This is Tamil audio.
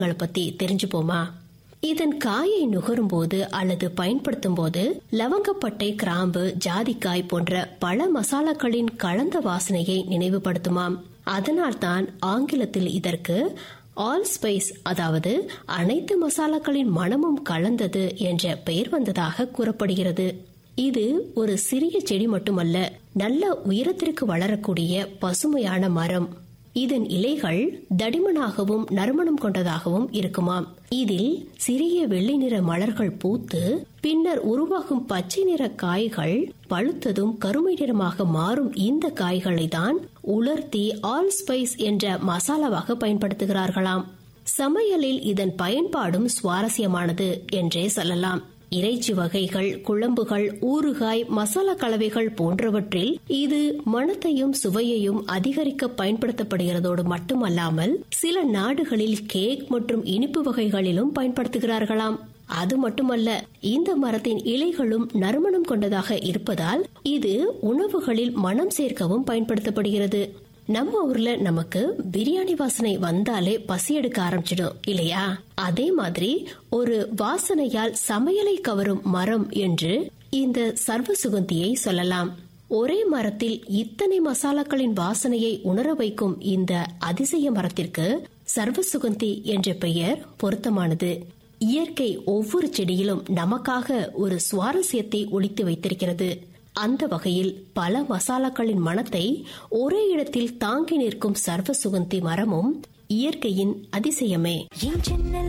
மசாலாக்களை பத்தி தெரிஞ்சுப்போமா இதன் காயை நுகரும்போது அல்லது பயன்படுத்தும் போது லவங்கப்பட்டை கிராம்பு ஜாதிக்காய் போன்ற பல மசாலாக்களின் கலந்த வாசனையை நினைவுபடுத்துமாம் அதனால்தான் ஆங்கிலத்தில் இதற்கு ஆல் ஸ்பைஸ் அதாவது அனைத்து மசாலாக்களின் மனமும் கலந்தது என்ற பெயர் வந்ததாக கூறப்படுகிறது இது ஒரு சிறிய செடி மட்டுமல்ல நல்ல உயரத்திற்கு வளரக்கூடிய பசுமையான மரம் இதன் இலைகள் தடிமனாகவும் நறுமணம் கொண்டதாகவும் இருக்குமாம் இதில் சிறிய வெள்ளை நிற மலர்கள் பூத்து பின்னர் உருவாகும் பச்சை நிற காய்கள் பழுத்ததும் கருமை நிறமாக மாறும் இந்த காய்களை தான் உலர்த்தி ஆல் ஸ்பைஸ் என்ற மசாலாவாக பயன்படுத்துகிறார்களாம் சமையலில் இதன் பயன்பாடும் சுவாரஸ்யமானது என்றே சொல்லலாம் இறைச்சி வகைகள் குழம்புகள் ஊறுகாய் மசாலா கலவைகள் போன்றவற்றில் இது மணத்தையும் சுவையையும் அதிகரிக்க பயன்படுத்தப்படுகிறதோடு மட்டுமல்லாமல் சில நாடுகளில் கேக் மற்றும் இனிப்பு வகைகளிலும் பயன்படுத்துகிறார்களாம் அது மட்டுமல்ல இந்த மரத்தின் இலைகளும் நறுமணம் கொண்டதாக இருப்பதால் இது உணவுகளில் மனம் சேர்க்கவும் பயன்படுத்தப்படுகிறது நம்ம ஊர்ல நமக்கு பிரியாணி வாசனை வந்தாலே பசி எடுக்க ஆரம்பிச்சிடும் இல்லையா அதே மாதிரி ஒரு வாசனையால் சமையலை கவரும் மரம் என்று இந்த சர்வ சுகந்தியை சொல்லலாம் ஒரே மரத்தில் இத்தனை மசாலாக்களின் வாசனையை உணர வைக்கும் இந்த அதிசய மரத்திற்கு சர்வ சுகந்தி என்ற பெயர் பொருத்தமானது இயற்கை ஒவ்வொரு செடியிலும் நமக்காக ஒரு சுவாரஸ்யத்தை ஒழித்து வைத்திருக்கிறது அந்த வகையில் பல மசாலாக்களின் மனத்தை ஒரே இடத்தில் தாங்கி நிற்கும் சர்வ சுகந்தி மரமும் இயற்கையின் அதிசயமே என் ஜன்னல்